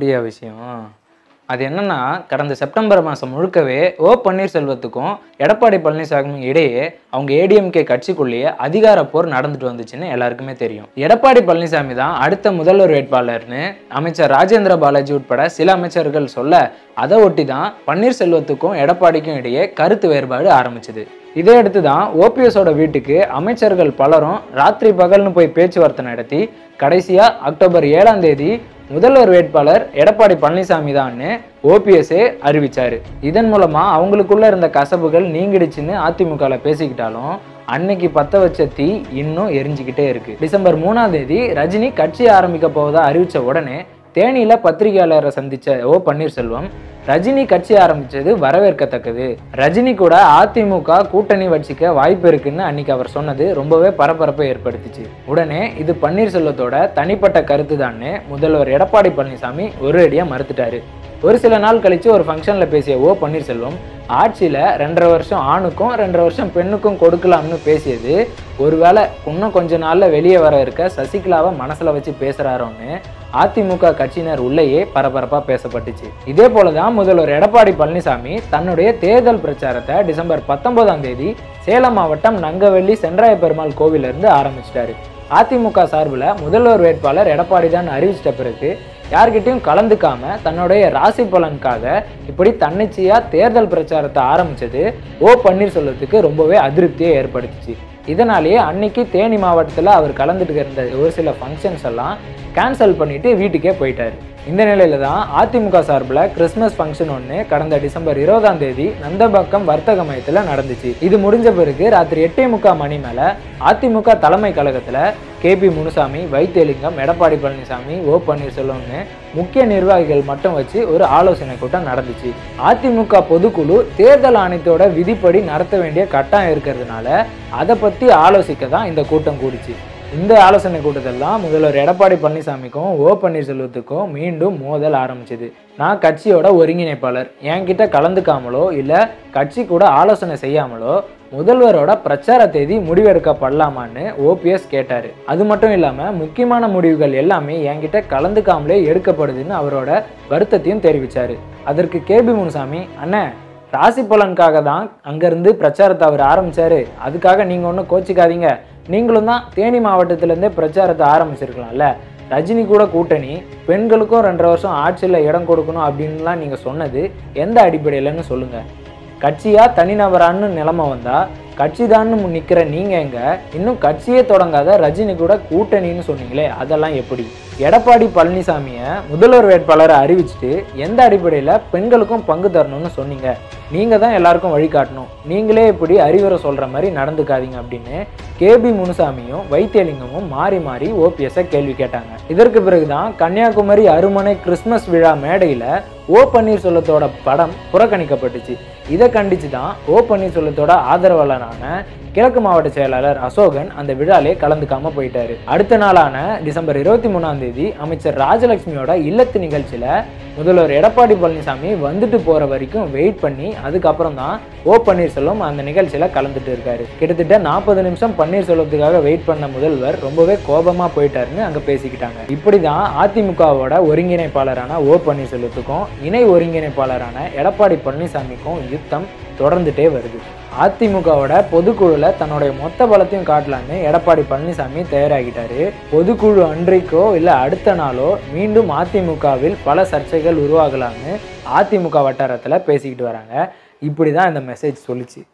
அப்படியா விஷயம் அது என்னன்னா கடந்த செப்டம்பர் மாதம் முழுக்கவே ஓ பன்னீர்செல்வத்துக்கும் எடப்பாடி பழனிசாமி இடையே அவங்க ஏடிஎம்கே கட்சிக்குள்ளேயே அதிகார போர் நடந்துட்டு வந்துச்சுன்னு எல்லாருக்குமே தெரியும் எடப்பாடி பழனிசாமி தான் அடுத்த முதல்வர் வேட்பாளர்னு அமைச்சர் ராஜேந்திர பாலாஜி உட்பட சில அமைச்சர்கள் சொல்ல அதை ஒட்டி தான் பன்னீர்செல்வத்துக்கும் எடப்பாடிக்கும் இடையே கருத்து வேறுபாடு ஆரம்பிச்சது இதை அடுத்து தான் ஓபிஎஸோட வீட்டுக்கு அமைச்சர்கள் பலரும் ராத்திரி பகல்னு போய் பேச்சுவார்த்தை நடத்தி கடைசியா அக்டோபர் ஏழாம் தேதி முதல்வர் வேட்பாளர் எடப்பாடி பழனிசாமி தான்னு ஓபிஎஸ்ஏ அறிவிச்சாரு இதன் மூலமா அவங்களுக்குள்ள இருந்த கசப்புகள் நீங்கிடுச்சுன்னு அதிமுகல பேசிக்கிட்டாலும் அன்னைக்கு பத்த வச்ச தீ இன்னும் எரிஞ்சுக்கிட்டே இருக்கு டிசம்பர் மூணாம் தேதி ரஜினி கட்சி ஆரம்பிக்க போவதா அறிவிச்ச உடனே தேனியில பத்திரிகையாளரை சந்திச்ச ஓ பன்னீர்செல்வம் ரஜினி கட்சி ஆரம்பிச்சது வரவேற்கத்தக்கது ரஜினி கூட அதிமுக கூட்டணி வச்சுக்க வாய்ப்பு இருக்குன்னு அன்னைக்கு அவர் சொன்னது ரொம்பவே பரபரப்பை ஏற்படுத்துச்சு உடனே இது பன்னீர்செல்வத்தோட தனிப்பட்ட கருத்து தான்னு முதல்வர் எடப்பாடி பழனிசாமி ஒரு அடியா மறுத்துட்டாரு ஒரு சில நாள் கழிச்சு ஒரு ஃபங்க்ஷனில் பேசிய ஓ பன்னீர்செல்வம் ஆட்சியில் ரெண்டரை வருஷம் ஆணுக்கும் ரெண்டரை வருஷம் பெண்ணுக்கும் கொடுக்கலாம்னு பேசியது ஒருவேளை இன்னும் கொஞ்ச நாளில் வெளியே வர இருக்க சசிகலாவை மனசில் வச்சு பேசுகிறாரோன்னு அதிமுக கட்சியினர் உள்ளேயே பரபரப்பாக பேசப்பட்டுச்சு இதே போல தான் முதல்வர் எடப்பாடி பழனிசாமி தன்னுடைய தேர்தல் பிரச்சாரத்தை டிசம்பர் பத்தொன்பதாம் தேதி சேலம் மாவட்டம் நங்கவெள்ளி சென்றாய பெருமாள் கோவிலிருந்து ஆரம்பிச்சிட்டாரு அதிமுக சார்பில் முதல்வர் வேட்பாளர் எடப்பாடி தான் அறிவிச்சிட்ட பிறகு யார்கிட்டயும் கலந்துக்காம தன்னுடைய ராசி பலனுக்காக இப்படி தன்னிச்சையா தேர்தல் பிரச்சாரத்தை ஆரம்பிச்சது ஓ பன்னீர்செல்வத்துக்கு ரொம்பவே அதிருப்தியை ஏற்படுத்துச்சு இதனாலேயே அன்னைக்கு தேனி மாவட்டத்தில் அவர் கலந்துட்டு இருந்த ஒரு சில ஃபங்க்ஷன்ஸ் எல்லாம் கேன்சல் பண்ணிட்டு வீட்டுக்கே போயிட்டாரு இந்த நிலையில தான் அதிமுக சார்பில் கிறிஸ்மஸ் ஃபங்க்ஷன் ஒன்று கடந்த டிசம்பர் இருபதாம் தேதி நந்தம்பாக்கம் வர்த்தக மையத்தில் நடந்துச்சு இது முடிஞ்ச பிறகு ராத்திரி எட்டே முக்கால் மணி மேலே அதிமுக தலைமை கழகத்தில் கேபி முனுசாமி வைத்தியலிங்கம் எடப்பாடி பழனிசாமி ஓ பன்னீர்செல்வம்னு முக்கிய நிர்வாகிகள் மட்டும் வச்சு ஒரு ஆலோசனை கூட்டம் நடந்துச்சு அதிமுக பொதுக்குழு தேர்தல் ஆணையத்தோட விதிப்படி நடத்த வேண்டிய கட்டாயம் இருக்கிறதுனால அதை பற்றி ஆலோசிக்க தான் இந்த கூட்டம் கூடிச்சு இந்த ஆலோசனை கூட்டத்தில் தான் முதல்வர் எடப்பாடி பழனிசாமிக்கும் ஓ பன்னீர்செல்வத்துக்கும் மீண்டும் மோதல் ஆரம்பிச்சது நான் கட்சியோட ஒருங்கிணைப்பாளர் என்கிட்ட கலந்துக்காமலோ இல்லை கட்சி கூட ஆலோசனை செய்யாமலோ முதல்வரோட பிரச்சார தேதி முடிவெடுக்கப்படலாமான்னு ஓபிஎஸ் கேட்டார் அது மட்டும் இல்லாமல் முக்கியமான முடிவுகள் எல்லாமே என்கிட்ட கலந்துக்காமலே எடுக்கப்படுதுன்னு அவரோட வருத்தத்தையும் தெரிவித்தார் அதற்கு கேபி முனுசாமி அண்ணே ராசி பலனுக்காக தான் அங்கேருந்து பிரச்சாரத்தை அவர் ஆரம்பிச்சாரு அதுக்காக நீங்கள் ஒன்றும் கோச்சிக்காதீங்க நீங்களும் தான் தேனி மாவட்டத்திலேருந்தே பிரச்சாரத்தை ஆரம்பிச்சிருக்கலாம்ல ரஜினி கூட கூட்டணி பெண்களுக்கும் ரெண்டரை வருஷம் ஆட்சியில் இடம் கொடுக்கணும் அப்படின்லாம் நீங்கள் சொன்னது எந்த அடிப்படையிலன்னு சொல்லுங்கள் கட்சியா தனிநபரான்னு நிலைமை வந்தா கட்சி தான் நிற்கிற நீங்க எங்க இன்னும் கட்சியே தொடங்காத ரஜினி கூட கூட்டணின்னு சொன்னீங்களே அதெல்லாம் எப்படி எடப்பாடி பழனிசாமியை முதல்வர் வேட்பாளரை அறிவிச்சுட்டு எந்த அடிப்படையில் பெண்களுக்கும் பங்கு தரணும்னு சொன்னீங்க நீங்கள் தான் எல்லாருக்கும் வழிகாட்டணும் நீங்களே இப்படி அறிவுரை சொல்கிற மாதிரி நடந்துக்காதீங்க அப்படின்னு கேபி முனுசாமியும் வைத்தியலிங்கமும் மாறி மாறி ஓபிஎஸ்ஸை கேள்வி கேட்டாங்க இதற்கு பிறகுதான் கன்னியாகுமரி அருமனை கிறிஸ்மஸ் விழா மேடையில் ஓ பன்னீர்செல்வத்தோட படம் புறக்கணிக்கப்பட்டுச்சு இதை கண்டிச்சு தான் ஓ பன்னீர்செல்வத்தோட ஆதரவாளரான கிழக்கு மாவட்ட செயலாளர் அசோகன் அந்த விழாலே கலந்துக்காம போயிட்டாரு அடுத்த நாளான டிசம்பர் இருபத்தி மூணாம் தேதி அமைச்சர் ராஜலட்சுமியோட இல்லத்து நிகழ்ச்சியில முதல்வர் எடப்பாடி பழனிசாமி வந்துட்டு போற வரைக்கும் வெயிட் பண்ணி அதுக்கப்புறம் தான் ஓ பன்னீர்செல்வம் அந்த நிகழ்ச்சியில கலந்துட்டு இருக்காரு கிட்டத்தட்ட நாற்பது நிமிஷம் பன்னீர்செல்வத்துக்காக வெயிட் பண்ண முதல்வர் ரொம்பவே கோபமா போயிட்டாருன்னு அங்க பேசிக்கிட்டாங்க இப்படிதான் அதிமுகவோட ஒருங்கிணைப்பாளரான ஓ பன்னீர்செல்வத்துக்கும் இணை ஒருங்கிணைப்பாளரான எடப்பாடி பழனிசாமிக்கும் யுத்தம் தொடர்ந்துட்டே வருது அதிமுகவோட பொதுக்குழுல தன்னுடைய மொத்த பலத்தையும் காட்டலான்னு எடப்பாடி பழனிசாமி தயாராகிட்டாரு பொதுக்குழு அன்றைக்கோ இல்லை அடுத்த நாளோ மீண்டும் அதிமுகவில் பல சர்ச்சைகள் உருவாகலாம்னு அதிமுக வட்டாரத்தில் பேசிக்கிட்டு வராங்க இப்படி தான் இந்த மெசேஜ் சொல்லிச்சு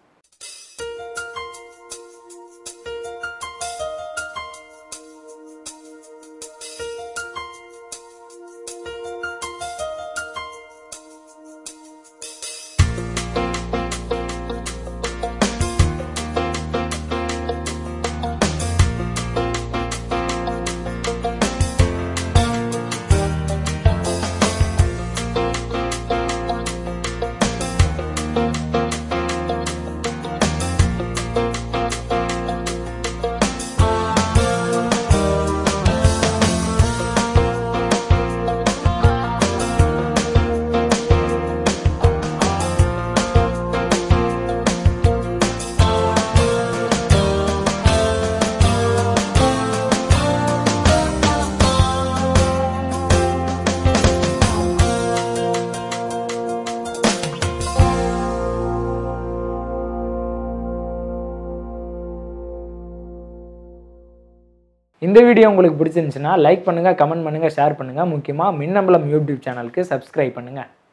இந்த வீடியோ உங்களுக்கு பிடிச்சிருந்துச்சுன்னா லைக் பண்ணுங்கள் கமெண்ட் பண்ணுங்கள் ஷேர் பண்ணுங்கள் முக்கியமாக மின்னம்பலம் யூடியூப் சேனலுக்கு சப்ஸ்கிரைப் பண்ணுங்கள்